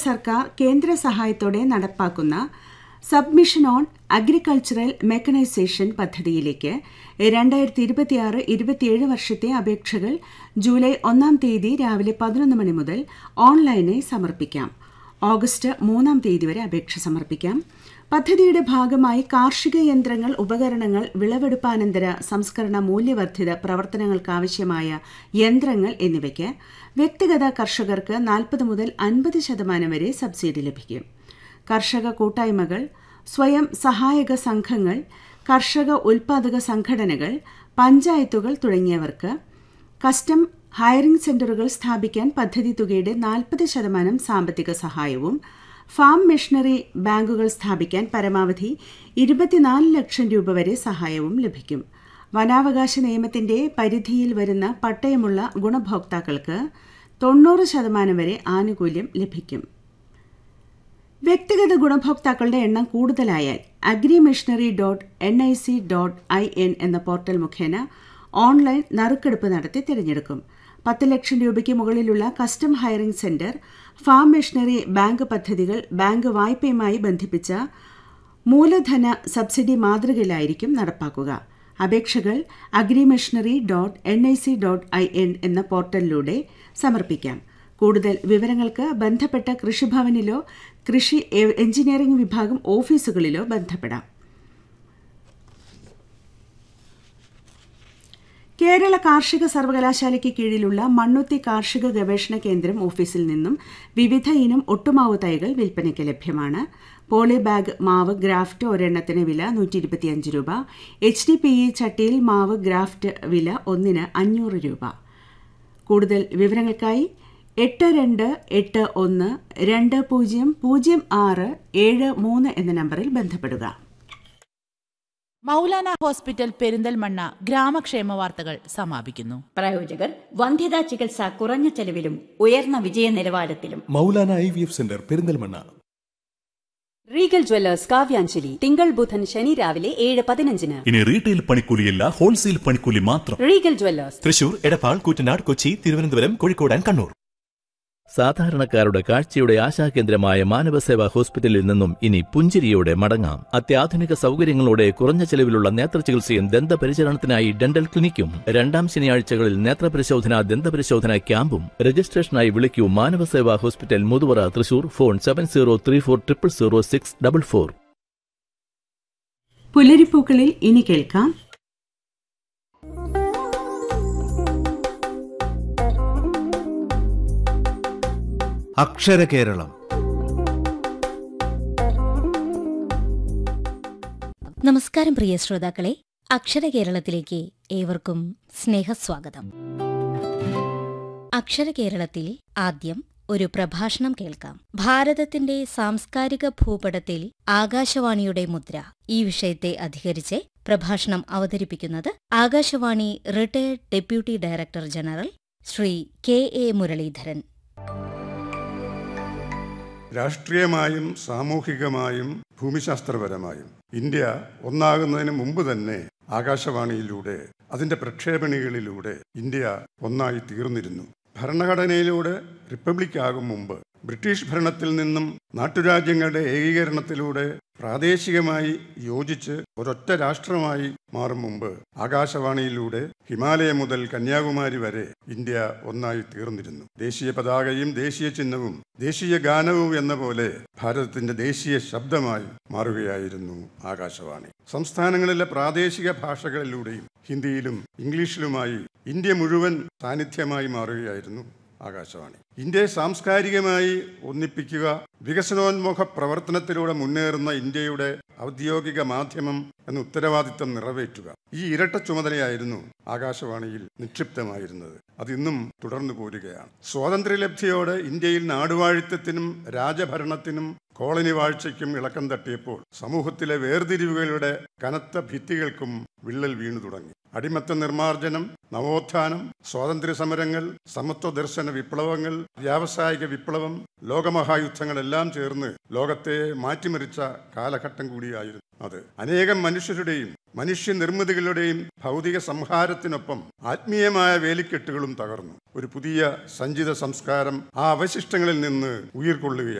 സർക്കാർ കേന്ദ്ര സഹായത്തോടെ നടപ്പാക്കുന്ന സബ്മിഷൻ ഓൺ അഗ്രികൾച്ചറൽ മെക്കനൈസേഷൻ പദ്ധതിയിലേക്ക് രണ്ടായിരത്തി ഇരുപത്തിയാറ് ഇരുപത്തിയേഴ് വർഷത്തെ അപേക്ഷകൾ ജൂലൈ ഒന്നാം തീയതി രാവിലെ പതിനൊന്ന് മണി മുതൽ ഓൺലൈനായി സമർപ്പിക്കാം ഓഗസ്റ്റ് മൂന്നാം തീയതി വരെ അപേക്ഷ സമർപ്പിക്കാം പദ്ധതിയുടെ ഭാഗമായി കാർഷിക യന്ത്രങ്ങൾ ഉപകരണങ്ങൾ വിളവെടുപ്പാനന്തര സംസ്കരണ മൂല്യവർദ്ധിത പ്രവർത്തനങ്ങൾക്കാവശ്യമായ യന്ത്രങ്ങൾ എന്നിവയ്ക്ക് വ്യക്തിഗത കർഷകർക്ക് നാൽപ്പത് മുതൽ അൻപത് ശതമാനം വരെ സബ്സിഡി ലഭിക്കും കർഷക കൂട്ടായ്മകൾ സ്വയം സഹായക സംഘങ്ങൾ കർഷക ഉൽപാദക സംഘടനകൾ പഞ്ചായത്തുകൾ തുടങ്ങിയവർക്ക് കസ്റ്റം ഹയറിംഗ് സെന്ററുകൾ സ്ഥാപിക്കാൻ പദ്ധതി തുകയുടെ നാൽപ്പത് ശതമാനം സാമ്പത്തിക സഹായവും ഫാം മെഷീനറി ബാങ്കുകൾ സ്ഥാപിക്കാൻ പരമാവധി ഇരുപത്തിനാല് ലക്ഷം രൂപ വരെ സഹായവും ലഭിക്കും വനാവകാശ നിയമത്തിന്റെ പരിധിയിൽ വരുന്ന പട്ടയമുള്ള ഗുണഭോക്താക്കൾക്ക് തൊണ്ണൂറ് ശതമാനം വരെ ആനുകൂല്യം ലഭിക്കും വ്യക്തിഗത ഗുണഭോക്താക്കളുടെ എണ്ണം കൂടുതലായാൽ agri machinery dot N I C dot I N എന്ന പോർട്ടൽ മുഖേന ഓൺലൈൻ നറുക്കെടുപ്പ് നടത്തി തിരഞ്ഞെടുക്കും പത്ത് ലക്ഷം രൂപയ്ക്ക് മുകളിലുള്ള custom hiring centre farm machinery bank പദ്ധതികൾ ബാങ്ക് വായ്പയുമായി ബന്ധിപ്പിച്ച മൂലധന സബ്സിഡി മാതൃകയിലായിരിക്കും നടപ്പാക്കുക അപേക്ഷകൾ agri machinery dot N I C dot I N എന്ന പോർട്ടലിലൂടെ സമർപ്പിക്കാം കൂടുതൽ വിവരങ്ങൾക്ക് ബന്ധപ്പെട്ട കൃഷിഭവനിലോ കൃഷി എഞ്ചിനീയറിംഗ് വിഭാഗം ഓഫീസുകളിലോ ബന്ധപ്പെടാം കേരള കാർഷിക സർവകലാശാലയ്ക്ക് കീഴിലുള്ള മണ്ണുത്തി കാർഷിക ഗവേഷണ കേന്ദ്രം ഓഫീസിൽ നിന്നും വിവിധ ഇനം ഒട്ടുമാവ് തൈകൾ വിൽപ്പനയ്ക്ക് ലഭ്യമാണ് പോളി ബാഗ് മാവ് ഗ്രാഫ്റ്റ് ഒരെണ്ണത്തിന് വില നൂറ്റി ഇരുപത്തിയഞ്ച് രൂപ എച്ച് ഡി പി ഇ ചട്ടിയിൽ മാവ് ഗ്രാഫ്റ്റ് വില ഒന്നിന് അഞ്ഞൂറ് രൂപ കൂടുതൽ വിവരങ്ങൾക്കായി എട്ട് രണ്ട് എട്ട് ഒന്ന് രണ്ട് പൂജ്യം പൂജ്യം ആറ് ഏഴ് മൂന്ന് എന്ന നമ്പറിൽ ബന്ധപ്പെടുക മൗലാന ഹോസ്പിറ്റൽ പെരിന്തൽമണ്ണ ഗ്രാമക്ഷേമ വാർത്തകൾ സമാപിക്കുന്നു പ്രായോജകർ വന്ധ്യതാ ചികിത്സ കുറഞ്ഞ ചെലവിലും ഉയർന്ന വിജയ നിലവാരത്തിലും Maulana I V F centre Perinthalmanna Regal Jewellers Kavyanjali തിങ്കൾ ബുധൻ ശനി രാവിലെ ഏഴ് പതിനഞ്ചിന് ഇനി റീറ്റെയിൽ പണിക്കൂലിയല്ല ഹോൾസെയിൽ പണിക്കൂലി മാത്രം Regal Jewellers Thrissur Edappal Koottanad Kochi Thiruvananthapuram Kozhikode and Kannur സാധാരണക്കാരുടെ കാഴ്ചയുടെ ആശാകേന്ദ്രമായ മാനവസേവാ ഹോസ്പിറ്റലിൽ നിന്നും ഇനി പുഞ്ചിരിയോടെ മടങ്ങാം അത്യാധുനിക സൗകര്യങ്ങളോടെ കുറഞ്ഞ ചെലവിലുള്ള നേത്രചികിത്സയും ദന്തപരിചരണത്തിനായി ഡെന്റൽ ക്ലിനിക്കും രണ്ടാം ശനിയാഴ്ചകളിൽ നേത്രപരിശോധന ദന്തപരിശോധന ക്യാമ്പും രജിസ്ട്രേഷനായി വിളിക്കൂ Manavaseva hospital Muthuvara Thrissur phone seven zero three four triple zero six double four പുലരിപ്പൂക്കളിൽ ഇനി കേൾക്കാം അക്ഷരകേരളം നമസ്കാരം പ്രിയ ശ്രോതാക്കളെ അക്ഷര കേരളത്തിലേക്ക് ഏവർക്കും സ്നേഹസ്വാഗതം അക്ഷര കേരളത്തിൽ ആദ്യം ഒരു പ്രഭാഷണം കേൾക്കാം ഭാരതത്തിന്റെ സാംസ്കാരിക ഭൂപടത്തിൽ ആകാശവാണിയുടെ മുദ്ര ഈ വിഷയത്തെ അധികരിച്ച് പ്രഭാഷണം അവതരിപ്പിക്കുന്നത് Akashvani retired deputy director general Shri K A Muraleedharan രാഷ്ട്രീയമായും സാമൂഹികമായും ഭൂമിശാസ്ത്രപരമായും ഇന്ത്യ ഒന്നാകുന്നതിന് മുമ്പ് തന്നെ ആകാശവാണിയിലൂടെ അതിന്റെ പ്രക്ഷേപണികളിലൂടെ ഇന്ത്യ ഒന്നായി തീർന്നിരുന്നു ഭരണഘടനയിലൂടെ റിപ്പബ്ലിക് ആകും മുമ്പ് ബ്രിട്ടീഷ് ഭരണത്തിൽ നിന്നും നാട്ടുരാജ്യങ്ങളുടെ ഏകീകരണത്തിലൂടെ പ്രാദേശികമായി യോജിച്ച് ഒരൊറ്റ രാഷ്ട്രമായി മാറും മുമ്പ് ആകാശവാണിയിലൂടെ ഹിമാലയം മുതൽ കന്യാകുമാരി വരെ ഇന്ത്യ ഒന്നായി തീർന്നിരുന്നു ദേശീയ പതാകയും ദേശീയ ചിഹ്നവും ദേശീയ ഗാനവും എന്ന പോലെ ഭാരതത്തിന്റെ ദേശീയ ശബ്ദമായി മാറുകയായിരുന്നു ആകാശവാണി സംസ്ഥാനങ്ങളിലെ പ്രാദേശിക ഭാഷകളിലൂടെയും ഹിന്ദിയിലും ഇംഗ്ലീഷിലുമായി ഇന്ത്യ മുഴുവൻ സാന്നിധ്യമായി മാറുകയായിരുന്നു ആകാശവാണി ഇന്ത്യയെ സാംസ്കാരികമായി ഒന്നിപ്പിക്കുക വികസനോന്മുഖ പ്രവർത്തനത്തിലൂടെ മുന്നേറുന്ന ഇന്ത്യയുടെ ഔദ്യോഗിക മാധ്യമം എന്ന ഉത്തരവാദിത്തം നിറവേറ്റുക ഈ ഇരട്ട ചുമതലയായിരുന്നു ആകാശവാണിയിൽ നിക്ഷിപ്തമായിരുന്നത് അത് ഇന്നും തുടർന്നു പോരുകയാണ് സ്വാതന്ത്ര്യലബ്ധിയോടെ ഇന്ത്യയിൽ നാടുവാഴിത്തത്തിനും രാജഭരണത്തിനും കോളനി വാഴ്ചയ്ക്കും ഇളക്കം തട്ടിയപ്പോൾ സമൂഹത്തിലെ വേർതിരിവുകളുടെ കനത്ത ഭിത്തികൾക്കും വിള്ളൽ വീണു തുടങ്ങി അടിമത്ത നിർമ്മാർജ്ജനം നവോത്ഥാനം സ്വാതന്ത്ര്യ സമരങ്ങൾ സമത്വ ദർശന വിപ്ലവങ്ങൾ വ്യാവസായിക വിപ്ലവം ലോകമഹായുദ്ധങ്ങളെല്ലാം ചേർന്ന് ലോകത്തെ മാറ്റിമറിച്ച കാലഘട്ടം കൂടിയായിരുന്നു അത് അനേകം മനുഷ്യരുടെയും മനുഷ്യ നിർമ്മിതികളുടെയും ഭൗതിക സംഹാരത്തിനൊപ്പം ആത്മീയമായ വേലിക്കെട്ടുകളും തകർന്നു ഒരു പുതിയ സഞ്ചിത സംസ്കാരം ആ അവശിഷ്ടങ്ങളിൽ നിന്ന് ഉയിർകൊള്ളുകയാണ്